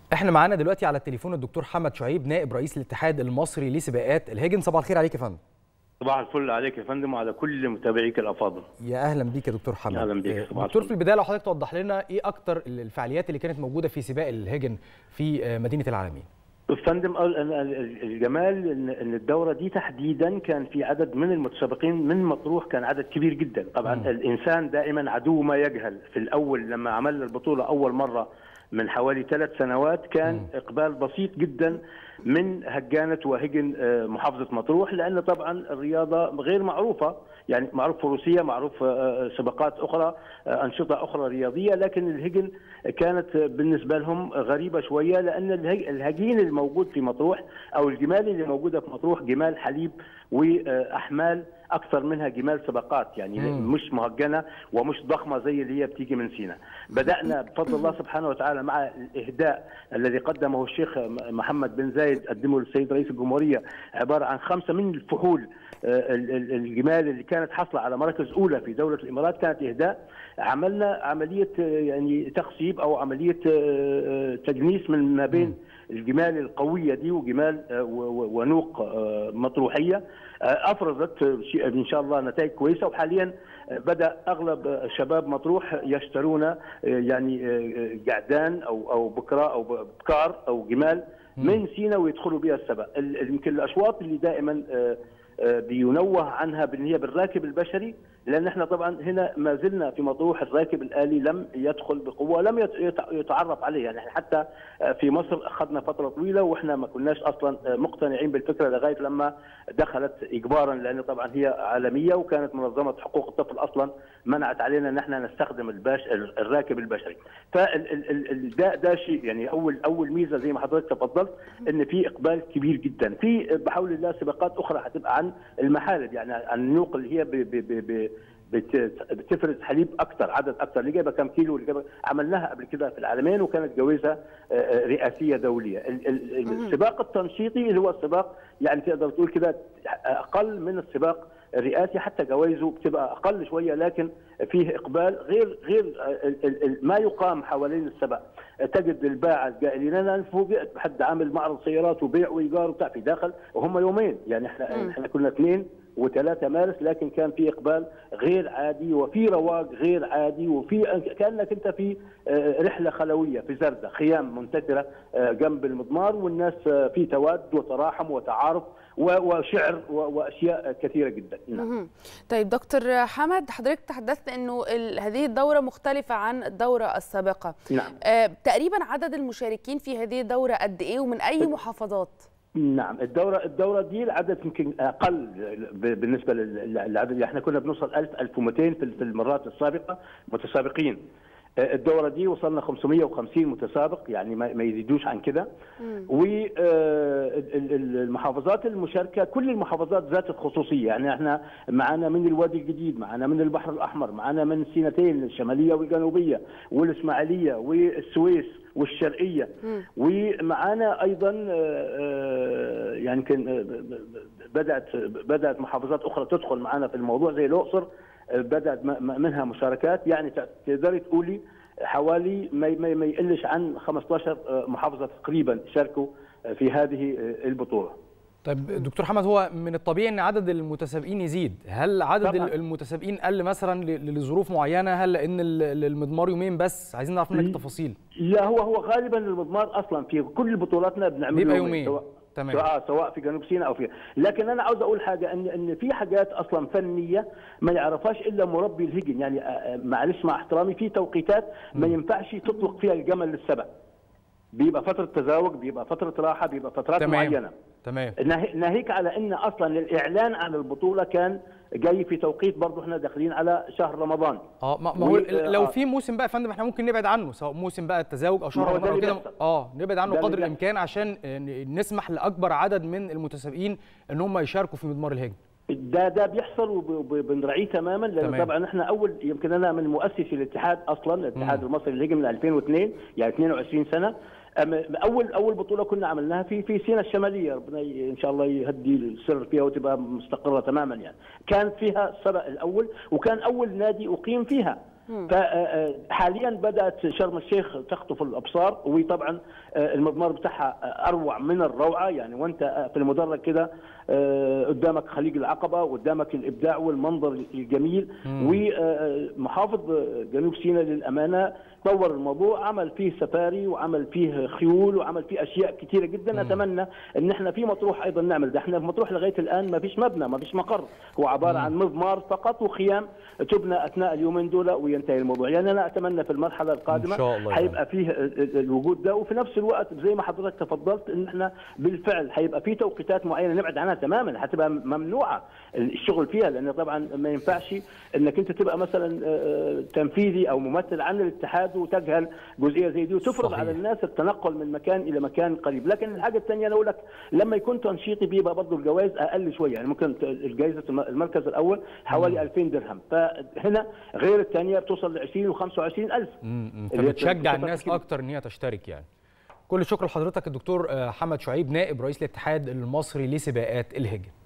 احنا معانا دلوقتي على التليفون الدكتور حمد شعيب نائب رئيس الاتحاد المصري لسباقات الهجن صباح الخير عليك يا فندم صباح الفل عليك يا فندم وعلى كل متابعيك الافاضل يا اهلا بيك يا دكتور حمد أهلا بيك. صباح دكتور في الفل. البدايه لو حضرتك توضح لنا ايه اكتر الفعاليات اللي كانت موجوده في سباق الهجن في مدينه العالمين فندم ال- ال- الجمال ان إن الدوره دي تحديدا كان في عدد من المتسابقين من مطروح كان عدد كبير جدا طبعا مم. الانسان دائما عدو ما يجهل في الاول لما عملنا البطوله اول مره من حوالي ثلاث سنوات كان مم. اقبال بسيط جدا من هجانه وهجن آه، محافظه مطروح لان طبعا الرياضه غير معروفه يعني معروف فروسيه معروف آه، سباقات اخرى آه، انشطه اخرى رياضيه لكن الهجن كانت بالنسبه لهم غريبه شويه لان الهج- الهجين الموجود في مطروح او الجمال اللي موجوده في مطروح جمال حليب واحمال اكثر منها جمال سباقات يعني مم. مش مهجنه ومش ضخمه زي اللي هي بتيجي من سينا بدانا بفضل الله سبحانه وتعالى مع الاهداء الذي قدمه الشيخ محمد بن زايد قدمه للسيد رئيس الجمهوريه عباره عن خمسه من الفحول آه، ال- ال- الجمال اللي كانت حاصله على مراكز اولى في دوله الامارات كانت اهداء عملنا عمليه آه، يعني تخصيب او عمليه آه، آه، تجنيس من ما بين الجمال القويه دي وجمال آه، و- و- ونوق آه، مطروحيه آه، افرزت آه، شيء ان شاء الله نتائج كويسه وحاليا آه، بدا اغلب آه، شباب مطروح يشترون آه، يعني آه، آه، قعدان او او بكره او بكار او جمال من سينا ويدخلوا بها السبق ال- ال- يمكن الاشواط اللي دائما آه، آه، بينوه عنها بان هي بالراكب البشري لان احنا طبعا هنا ما زلنا في مطروح الراكب الالي لم يدخل بقوه لم يت- يت- يتعرف عليه يعني إحنا حتى آه، في مصر اخذنا فتره طويله واحنا ما كناش اصلا آه، مقتنعين بالفكره لغايه لما دخلت اجبارا لان طبعا هي عالميه وكانت منظمه حقوق الطفل اصلا منعت علينا ان احنا نستخدم الباش الراكب البشري فده ده شيء يعني اول اول ميزه زي ما حضرتك تفضلت ان في اقبال كبير جدا في بحول الله سباقات اخرى هتبقى عن المحارب يعني عن النوق اللي هي ب ب ب ب بت- بتفرز حليب اكثر عدد اكثر اللي جايبه كم كيلو اللي جايبه عملناها قبل كده في العالمين وكانت جوائزها آه، آه، رئاسيه دوليه ال- ال- السباق التنشيطي اللي هو السباق يعني تقدر تقول كده اقل من السباق الرئاسي حتى جوائزه بتبقى اقل شويه لكن فيه اقبال غير غير ال- ال- ال- ما يقام حوالين السبق تجد الباعة قائلين انا فوجئت بحد عامل معرض سيارات وبيع وايجار وبتاع في داخل وهم يومين يعني احنا احنا كنا اثنين وثلاثة مارس لكن كان في اقبال غير عادي وفي رواق غير عادي وفي كانك انت في آه، رحله خلويه في زردة خيام منتشره آه، جنب المضمار والناس آه، في تود وتراحم وتعارف و- وشعر و- واشياء كثيره جدا نعم. مهم. طيب دكتور حمد حضرتك تحدثت انه ال- هذه الدوره مختلفه عن الدوره السابقه نعم آه، تقريبا عدد المشاركين في هذه الدوره قد ايه ومن اي محافظات نعم الدورة الدورة دي العدد يمكن أقل ب- بالنسبة لل- للعدد احنا كنا بنوصل 1000 1200 في في المرات السابقة متسابقين آه، الدورة دي وصلنا 550 متسابق يعني ما ما يزيدوش عن كده والمحافظات المشاركة كل المحافظات ذات الخصوصية يعني احنا معانا من الوادي الجديد معانا من البحر الأحمر معانا من سينتين الشمالية والجنوبية والإسماعيلية والسويس والشرقية ومعانا ايضا آه، آه، يعني كان آه، بدات بدات محافظات اخرى تدخل معنا في الموضوع زي الاقصر آه، بدات م- م- منها مشاركات يعني ت- تقدري تقولي حوالي ما ما ما يقلش عن 15 آه، محافظه تقريبا شاركوا آه، في هذه آه، البطوله طيب دكتور حمد هو من الطبيعي ان عدد المتسابقين يزيد هل عدد طبعاً. المتسابقين قل مثلا ل- لظروف معينه هل لان ال- المضمار يومين بس عايزين نعرف منك التفاصيل لا هو هو غالبا المضمار اصلا في كل بطولاتنا بنعمل بيبقى يومين، يومين. سواء تمام. سواء سواء في جنوب سيناء او في لكن انا عاوز اقول حاجه ان ان في حاجات اصلا فنيه ما يعرفهاش الا مربي الهجن يعني آه، آه، معلش مع احترامي في توقيتات ما ينفعش تطلق فيها الجمل للسبق بيبقى فتره تزاوج بيبقى فتره راحه بيبقى فترات تمام معينه تمام ناهي- ناهيك على ان اصلا الاعلان عن البطوله كان جاي في توقيت برضه احنا داخلين على شهر رمضان اه ما ما هو و- لو آه. في موسم بقى يا فندم احنا ممكن نبعد عنه سواء موسم بقى التزاوج او ما شهر هو ده رمضان او اللي كده بيحصل. اه نبعد عنه ده اللي قدر بيحصل. الامكان عشان آه، ن- نسمح لاكبر عدد من المتسابقين ان هم يشاركوا في مضمار الهجن ده ده بيحصل وبنراعيه تماما لان تمام. طبعا احنا اول يمكن انا من مؤسسي الاتحاد اصلا الاتحاد المصري للهجن من 2002 يعني 22 سنه أما اول اول بطوله كنا عملناها في في سينا الشماليه ربنا ي- ان شاء الله يهدي السر فيها وتبقى مستقره تماما يعني كانت فيها السبق الاول وكان اول نادي اقيم فيها فحاليا بدات شرم الشيخ تخطف الابصار وطبعا المضمار بتاعها اروع من الروعه يعني وانت في المدرج كده قدامك خليج العقبه وقدامك الابداع والمنظر الجميل ومحافظ جنوب سيناء للامانه طور الموضوع عمل فيه سفاري وعمل فيه خيول وعمل فيه اشياء كثيره جدا م. اتمنى ان احنا في مطروح ايضا نعمل ده احنا في مطروح لغايه الان ما فيش مبنى ما فيش مقر هو عباره م. عن مضمار فقط وخيام تبنى اثناء اليومين دول وينتهي الموضوع يعني انا اتمنى في المرحله القادمه إن شاء الله هيبقى فيه الوجود ده وفي نفس الوقت زي ما حضرتك تفضلت ان احنا بالفعل هيبقى في توقيتات معينه نبعد عنها تماما هتبقى ممنوعه الشغل فيها لان طبعا ما ينفعش انك انت تبقى مثلا تنفيذي او ممثل عن الاتحاد وتجهل جزئيه زي دي وتفرض صحيح. على الناس التنقل من مكان الى مكان قريب لكن الحاجه الثانيه انا اقول لك لما يكون تنشيطي بيبقى برضه الجوائز اقل شويه يعني ممكن الجائزه المركز الاول حوالي 2000 درهم فهنا غير الثانيه بتوصل ل 20 و25 الف فبتشجع الناس اكتر ان هي تشترك يعني كل الشكر لحضرتك الدكتور حمد شعيب نائب رئيس الاتحاد المصري لسباقات الهجن